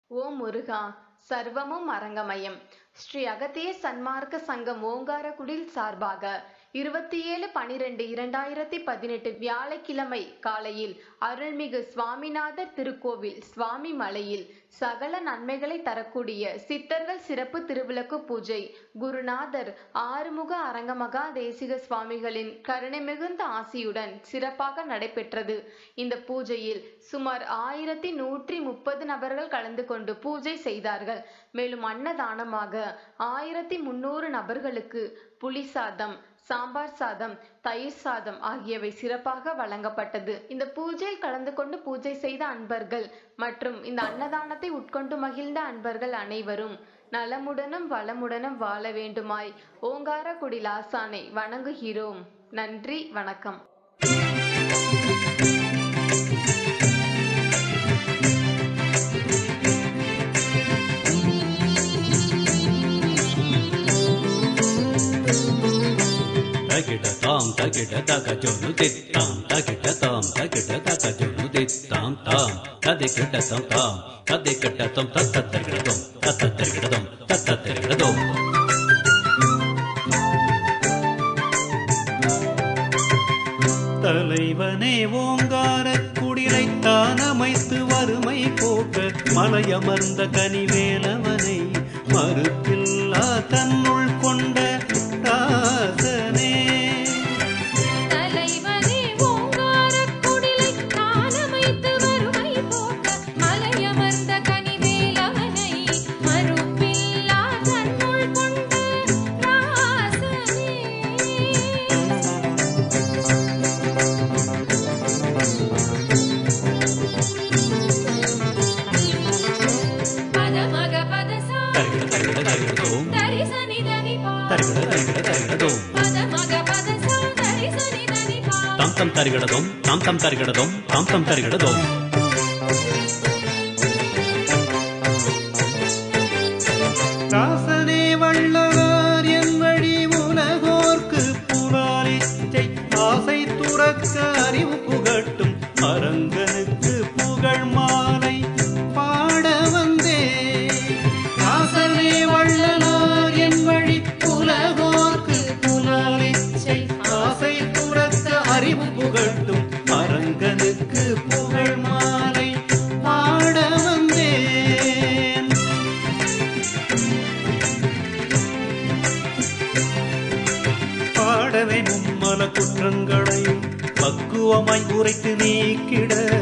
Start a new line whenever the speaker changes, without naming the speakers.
ஓம் முருகா சர்வமும் அரங்கமயம் ஸ்ரீ அகத்திய சன்மார்க்க சங்கம் ஓங்காரக்குடில் சார்பாக இருபத்தி ஏழு பனிரெண்டு இரண்டாயிரத்தி பதினெட்டு வியாழக்கிழமை காலையில் அருள்மிகு சுவாமிநாதர் திருக்கோவில் சுவாமி மலையில் சகல நன்மைகளை தரக்கூடிய சித்தர்கள் சிறப்பு திருவிளக்கு பூஜை குருநாதர் ஆறுமுக அரங்கமகா தேசிக சுவாமிகளின் கருணை மிகுந்த ஆசியுடன் சிறப்பாக நடைபெற்றது இந்த பூஜையில் சுமார் ஆயிரத்தி நூற்றி முப்பது நபர்கள் கலந்து கொண்டு பூஜை செய்தார்கள் மேலும் அன்னதானமாக ஆயிரத்தி முன்னூறு நபர்களுக்கு புளி சாதம் சாம்பார் சாதம் தயிர் சாதம் ஆகியவை சிறப்பாக வழங்கப்பட்டது இந்த பூஜையில் கலந்து கொண்டு பூஜை செய்த அன்பர்கள் மற்றும் இந்த அன்னதானத்தை உட்கொண்டு மகிழ்ந்த அன்பர்கள் அனைவரும் நலமுடனும் வளமுடனும் வாழ வேண்டுமாய் ஓங்காரக்குடி லாசானை வணங்குகிறோம் நன்றி வணக்கம்
తగిడ తాం తగిడ తగ జొను దిత్తాం తగిడ తాం తగిడ తగ జొను దిత్తాం తాం తదిగిడ తం తాం తదిగిడ తం తత్త తిరగడదం తత్త తిరగడదం తత్త తిరగడదం தலைவனே ஓங்கார குடிலை தான் அமைத்து வறுமை போக்க மலையமர்ந்த கனிவேலவனை மறுப்பில்லா தன்னுள் கொண்ட ராசனே
தலைவனே ஓங்காரக் குடிலை காலமைத்து வறுமை போக்க மலையமர்ந்த கனிவேலவனை மறுப்பில்லா தன்னுள் கொண்ட ராசனே பதமக பதசா
தரிகிட தரிகிட தரிகிடதோம்
தரிசனி தனிபா
தரிகிட தரிகிட தரிகிடதோம்
பதமக பதசா தரிசனி தனிபா
தாம் தம் தரிகிடதோம் தாம் தம் தரிகிடதோம் தாம் தம் தரிகிடதோம் ராசனே வள்ளலார் என் வழி உலகோர்க்கு புலாலிச்சை ஆசை துறக்க அறிவு புகட்டும் அரங்கனுக்கு புகழ் மாலை பாட வந்தே ராசனே வள்ளலார் என் வழி உலகோர்க்கு புலாலிச்சை ஆசை துறக்க அறிவு புகட்டும் அரங்கனுக்கு புகழ் மாலை பாட வந்தேன் பாடவே மும்மல குற்றங்களையும் பக்குவமாய் உரைத்து நீக்கிட